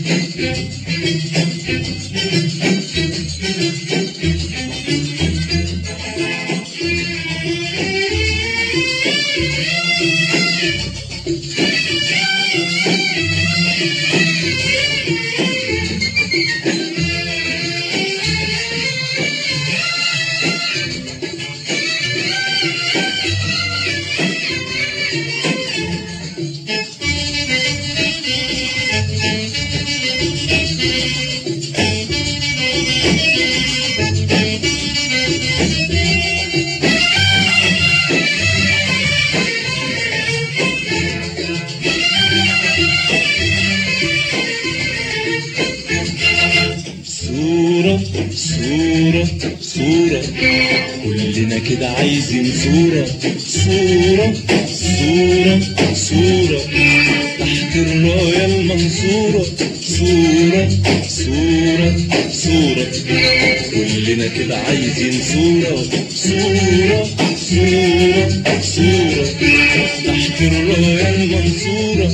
صورة صورة صورة كلنا كده عايزين صورة صورة صورة صورة تحت الراية المنصورة صورة صورة صورة كلنا كده عايزين صورة صورة صورة صورة تحت الراية المنصورة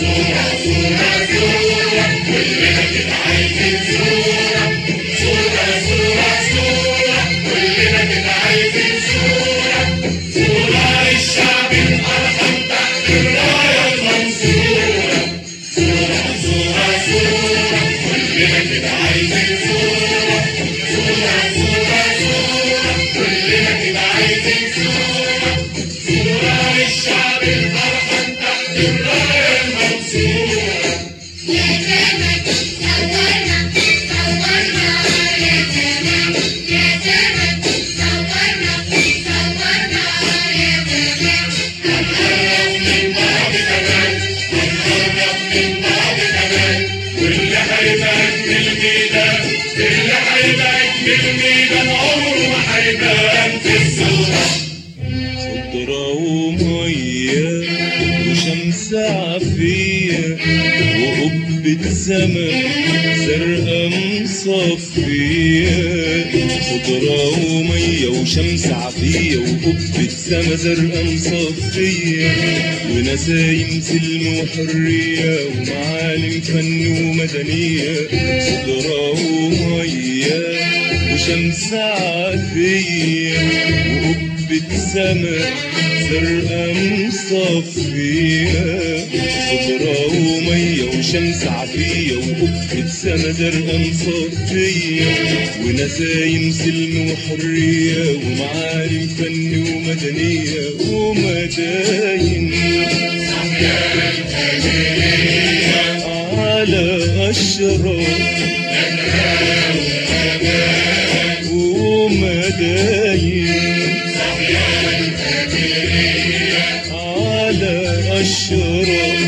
واللي هيبقى من الميدان اللي هيبقى من الميدان عمره ما هيبان في الصورة خضرة ومية وشمس عافية وقبة سما زرقاء مصفية خضرة ومية وشمس عافية وقبة سما زرقاء مصفية ونسايم سلم وحرية ومعالم فن ومدنية خضرة ومية وشمس عافية وقبة سما زرقاء مصفية خضرة ومية وشمس عافية وقبة سما زرقاء مصفية ونسايم سلم وحرية ومعالم فن ومدنية ومداين على أشرار ومداين على أشرار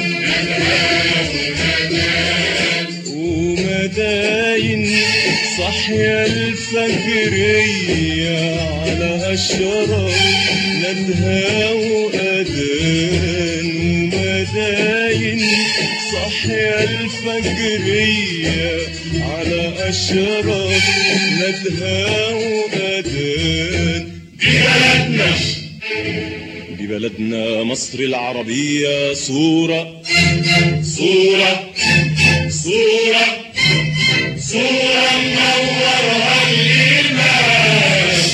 ومداين صحيا الفجرية على أشرار ندها وأذان ومداين صحيا الفجرية على أشرار ندها وأذان دي بلدنا دي بلدنا مصر العربية صورة صورة صورة صورة منورها الإيمان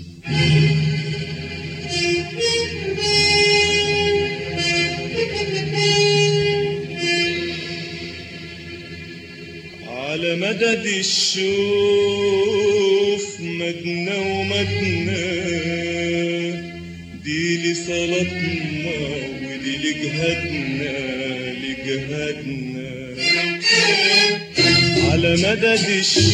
على مدد الشوف مدنا ومدنا دي لصلاتنا ودي لجهادنا لجهادنا على مدد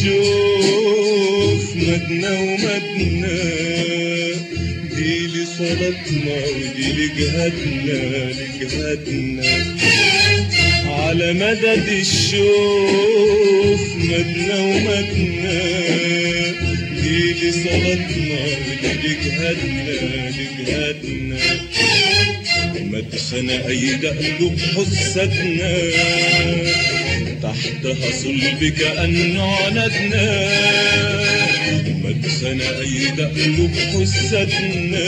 الشوف مدنا ومدنا دي لصلاتنا ودي لجهادنا لجهادنا على مدد الشوف مدنا ومدنا دي لصلاتنا ودي لجهادنا لجهادنا مدخن أيد قلوب حسدنا تحتها صلب كأنه عنتنا مدخن أيد قلوب حسدنا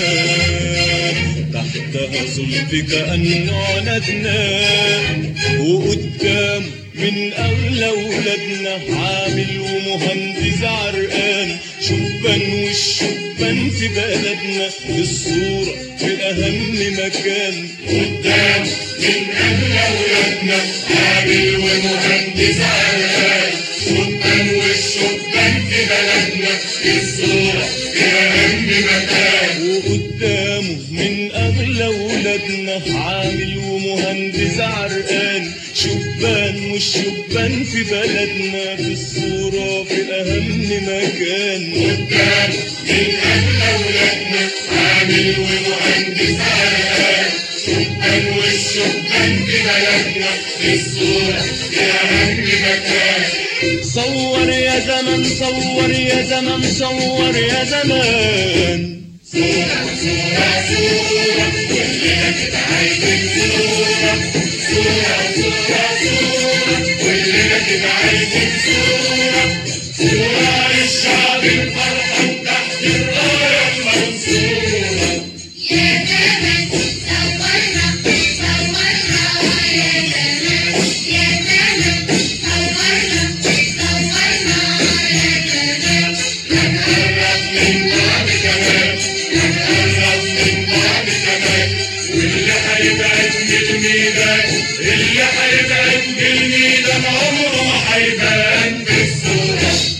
تحتها صلب كأنه عنتنا وقدام من أغلى ولادنا عامل ومهندس عرقان شبان والشبان في بلدنا الصورة في أهم مكان قدام من أهل أولادنا عامل ومهندس عرقان شبان والشبان في بلدنا الصورة في أهم مكان وقدامه من أغلى ولادنا عامل ومهندس عرقان شبان والشبان في بلدنا في الصورة في أهم مكان قدام من أهل أولادنا عامل ومهندس عرقان شبان والشبان في بلدنا الصورة في أهم مكان صور يا زمن صور يا زمن صور يا زمان صورة صورة صورة كلنا كده عايزين صورة صورة صورة صورة كلنا كده عايزين صورة صورة للشعب الفرحان تحت الراية المنصورة يا زمن صورنا صورنا يا زمن يا زمن صورنا صورنا يا زمن هنقرب من بعض كمان هنقرب من بعض كمان واللي هيبعد من الميدان اللي هيبعد من الميدان عمره ما هيبان في الصورة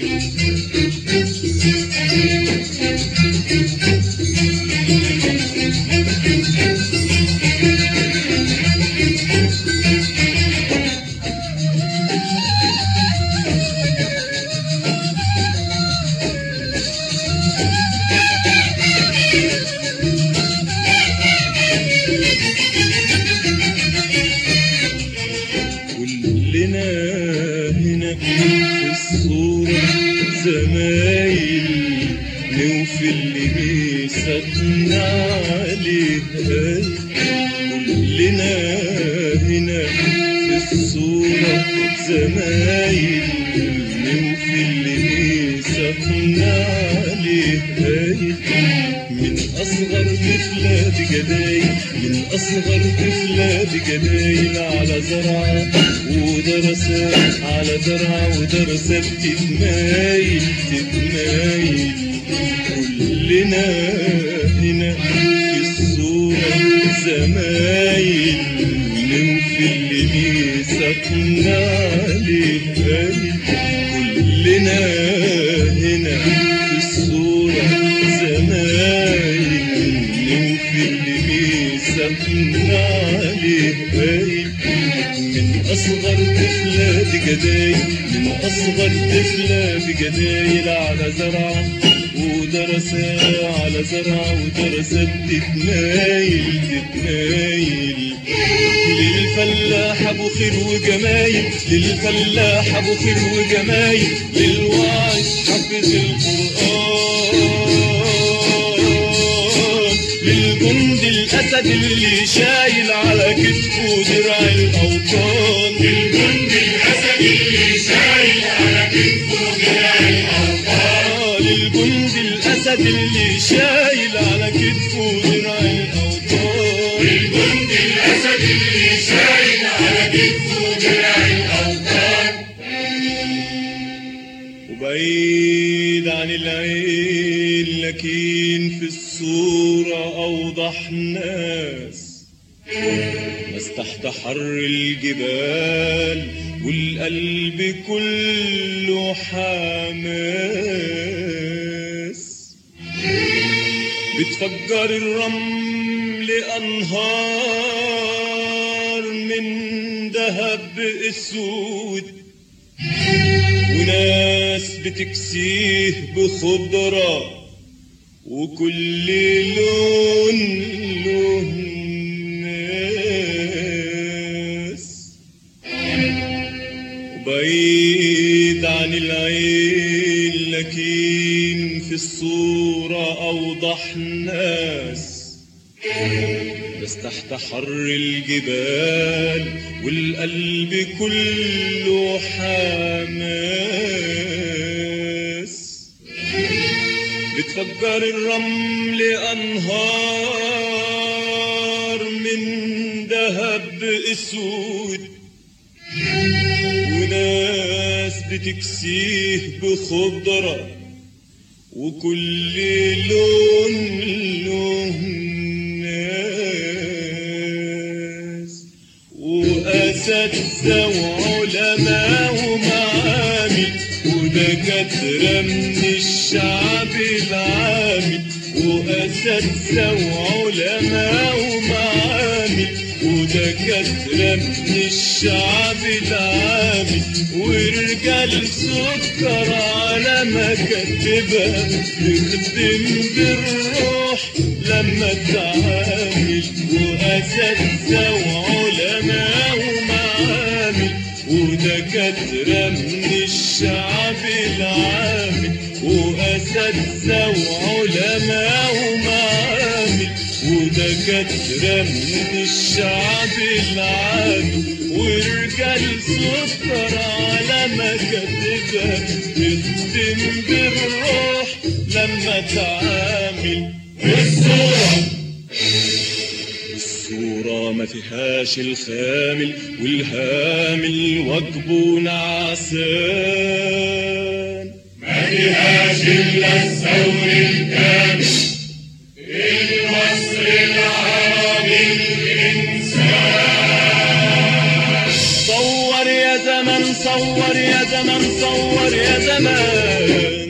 كلنا هنا في الصورة زمايل نوفي اللي بيسكنا عليها كلنا هنا في الصورة زمايل نوفي اللي بيسكنا عليها من أصغر طفلة بجدايل من أصغر طفلة بجدايل على زرعة ودرسات على زرعة ودرسات تتمايل تتمايل كلنا هنا في الصورة زمايل نوفي اللي بيسكنا عليها كلنا هنا في الصورة زمايل نوفي اللي بيسكنا عليها من أصغر طفلة بجدايل من أصغر طفلة بجدايل على زرعة ودرسة على زرعة ودرسة تتمايل تتمايل للفلاح ابو خير وجمايل للفلاح ابو خير وجمايل للواعي حافظ القرآن للجند الاسد اللي شايل على كتفه درع الاوطان الجند الأسد اللي شايل على كتفه دراع الأوطان آه، للجند الاسد اللي شايل على كتفه درع الاوطان الجند الأسد اللي شايل على كتفه دراع الأوطان وبعيد عن العين لكن في الصورة أوضح ناس ناس تحت حر الجبال والقلب كله حماس بتفجر الرمل أنهار من ذهب أسود وناس بتكسيه بخضرة وكل لون له ناس وبعيد عن العين لكن في الصورة أوضح ناس بس تحت حر الجبال والقلب كله حماس بتفجر الرمل أنهار من ذهب أسود بتكسيه بخضرة وكل لون له ناس وأساتذة وعلماء ومعامل ودكاترة من الشعب العامي وأساتذة وعلماء ومعامل ودكاترة من الشعب العامي ورجال سكر على مكاتبها تخدم بالروح لما تعامل وأساتذة وعلماء ومعامل ودكاترة من الشعب العامي وأساتذة وعلماء ومعامل ودكاترة من الشعب العامي ورجال سكر على مكاتبها تخدم بالروح لما تعامل الصورة الصورة ما فيهاش الخامل والهامل واجبه نعسان ما فيهاش إلا الثور الكامل المصر العربي الإنسان صور يا زمن صور يا زمن صور يا زمان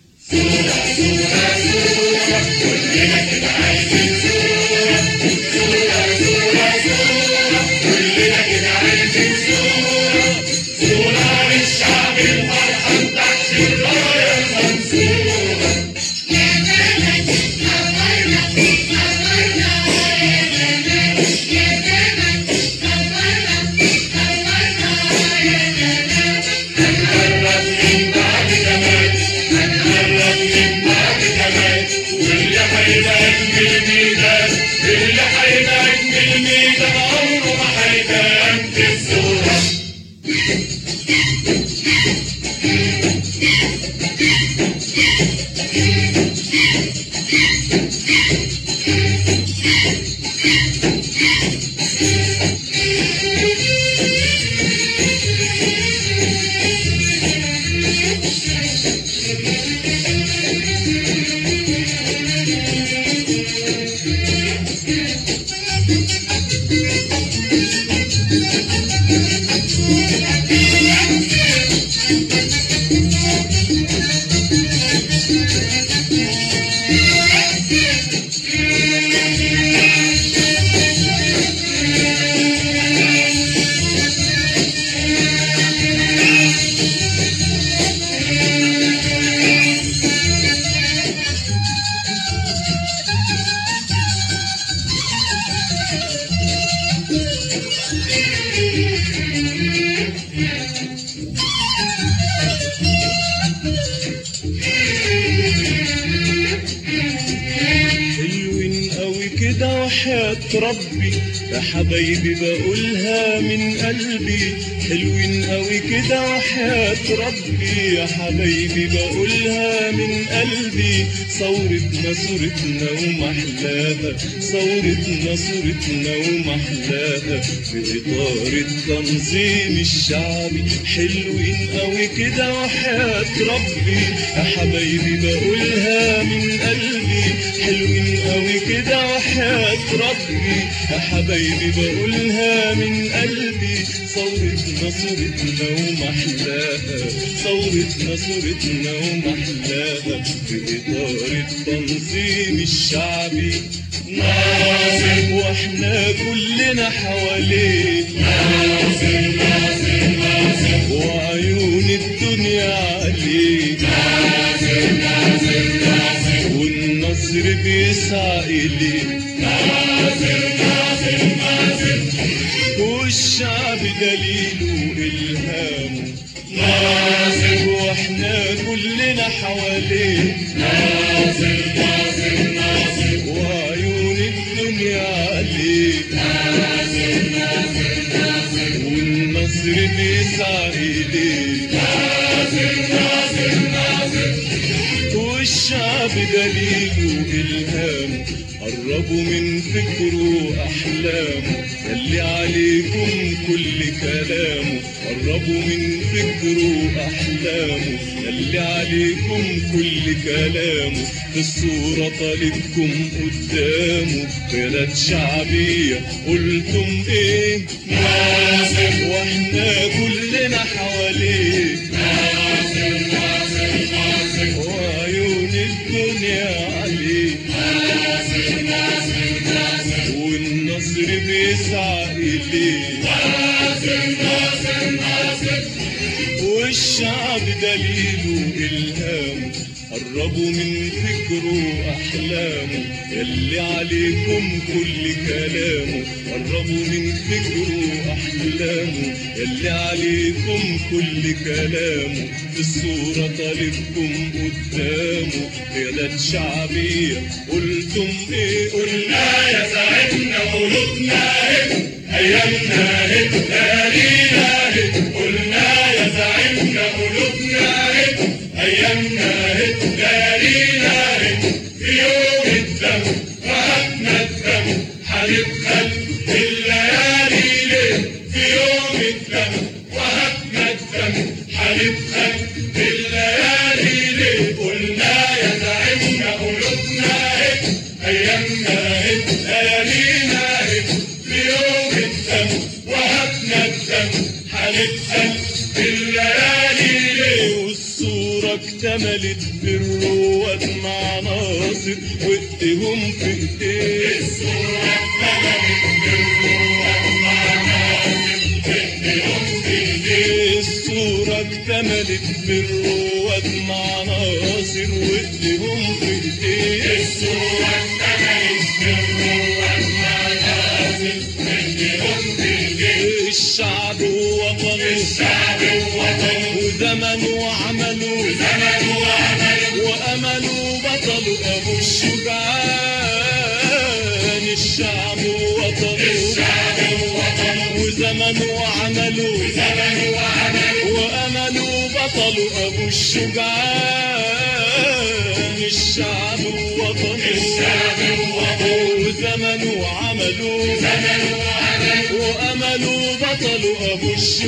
كلنا كده عايزين صورة صورة للشعب الفرحان تحت الراية المنصورة يا زمن صورنا صورنا يا زمن يا زمن صورنا صورنا يا زمن هنقرب من بعد كمان هنقرب من بعد كمان واللي هيبقى ابن الميدان اللي هيبقى ابن الميدان عمره ما هيبان في الصورة حلوين قوي كده وحياة ربي يا حبايبي بقولها من قلبي حلوين قوي كده وحياة ربي يا حبايبي بقولها من قلبي ثورتنا صورتنا ومحلاها ثورتنا صورتنا ومحلاها في إطار التنظيم الشعبي حلوين قوي كده وحياة ربي يا حبايبي بقولها من قلبي حلوين قوي كده وحياة ربي يا حبايبي بقولها من قلبي ثورتنا صورتنا ومحلاها ثورتنا صورتنا ومحلاها في إطار التنظيم الشعبي ناصر واحنا كلنا حواليه ناصر ناصر ناصر وعيون الدنيا عليه ناصر ناصر ناصر والنصر بيسعى إليه ناصر ناصر ناصر والشعب دليله إلهامه ناصر واحنا كلنا حواليه ناصر ناصر ناصر وعيون الدنيا عليه ناصر ناصر ناصر والنصر بيسعى إليه ناصر ناصر ناصر والشعب دليله إلهامه قربوا من فكره وأحلامه يلي عليكم كل كلامه قربوا من فكره أحلامه يلي عليكم كل كلامه في الصورة طالبكم قدامه بلد شعبية قلتم ايه ناصر واحنا كلنا حواليه ناصر ناصر ناصر وعيون الدنيا عليه ناصر ناصر ناصر والنصر بيسعى إليه ناصر ناصر ناصر والشعب دليله إلهامه قربوا من فكره أحلامه يلي عليكم كل كلامه قربوا من فكره أحلامه يلي عليكم كل كلامه في الصورة طالبكم قدامه بلد شعبية قلتم إيه قلنا قلنا يا ساعدنا قلوبنا هب ايامنا هب ليالينا هب قلنا يا ساعدنا قلوبنا هب ايامنا هب ليالينا هب في يوم الدم وهبنا الدم هنبخل الليالي ليه في يوم الدم وهبنا الدم هنبخل الليالي ليه قلنا يا زعيمنا قلوبنا هب ايامنا هب ليالينا هب في يوم الدم وهبنا الدم هنبخل الليالي ليه والصورة اكتملت بالرواد مع ناصر وايديهم في ايديه الصورة اتملت بالروح مع ناصر ايديهم في ايديه الصورة اكتملت بالرواد مع ناصر وايديهم في ايديه الصورة اتملت بالروح مع ناصر ايديهم في ايديه الشعب ووطنه الشعب ووطنه وزمنه وعمله زمن وعمل وأمله بطل أبو الشجعان الشعب ووطنه الشعب ووطنه وزمنه وعمله زمن وعمل وأمله بطل أبو الشجعان الشعب ووطنه الشعب ووطنه وزمنه وعمله زمن وعمل وأمله بطل أبو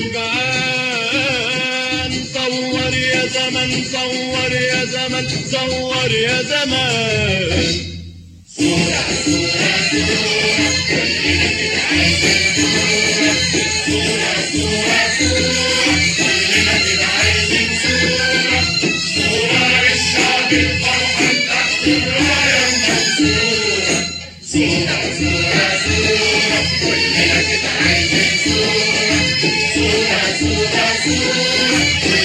الشجعان صور يا زمن صور يا زمن صور يا زمان صورة للشعب الفرحان تحت الراية المنصورة صورة صورة صورة كلنا كده عايزين صورة صورة صورة صورة